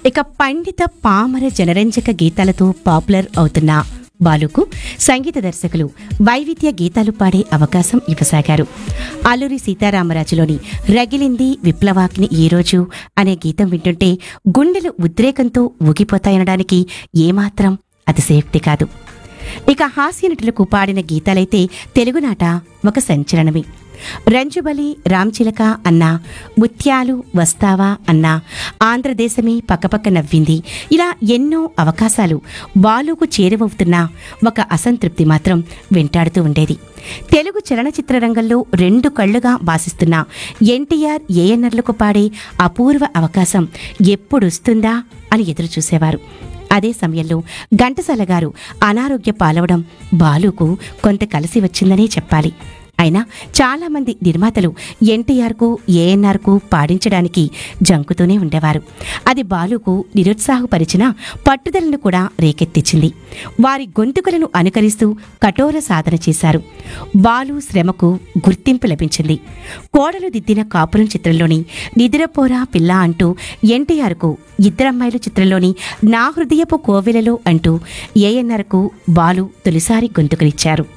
ఇక పండిత పామర జనరంజక గీతాలతో పాపులర్ అవుతున్న బాలుకు సంగీత దర్శకులు వైవిధ్య గీతాలు పాడే అవకాశం ఇవ్వసాగారు అల్లూరి సీతారామరాజులోని రగిలింది విప్లవాగ్ని ఈ రోజు అనే గీతం వింటుంటే గుండెలు ఉద్రేకంతో ఊగిపోతాయనడానికి ఏమాత్రం అతిశయోక్తి కాదు ఇక హాస్య నటులకు పాడిన గీతాలైతే తెలుగునాట ఒక సంచలనమే రంజుబలి రామ్చిలక అన్నా ముత్యాలు వస్తావా అన్నా ఆంధ్రదేశమే పక్కపక్క నవ్వింది ఇలా ఎన్నో అవకాశాలు బాలుకు చేరువవుతున్న ఒక అసంతృప్తి మాత్రం వెంటాడుతూ ఉండేది తెలుగు చలనచిత్ర రంగంలో రెండు కళ్ళుగా భాసిస్తున్న ఎన్టీఆర్ ఏఎన్ఆర్లకు పాడే అపూర్వ అవకాశం ఎప్పుడొస్తుందా అని ఎదురు చూసేవారు అదే సమయంలో ఘంటసాల గారు అనారోగ్య పాలవడం బాలుకు కొంత కలిసి వచ్చిందనే చెప్పాలి అయినా చాలా మంది నిర్మాతలు ఎన్టీఆర్కు ఏఎన్ఆర్కు పాడించడానికి జంకుతూనే ఉండేవారు అది బాలుకు నిరుత్సాహపరిచిన పట్టుదలను కూడా రేకెత్తించింది వారి గొంతుకులను అనుకరిస్తూ కఠోర సాధన చేశారు బాలు శ్రమకు గుర్తింపు లభించింది కోడలు దిద్దిన కాపురం చిత్రంలోని నిద్రపోరా పిల్ల అంటూ ఎన్టీఆర్కు ఇద్దరమ్మాయిలు చిత్రంలోని నా హృదయపు కోవెలలో అంటూ ఏఎన్ఆర్కు బాలు తొలిసారి గొంతుకనిచ్చారు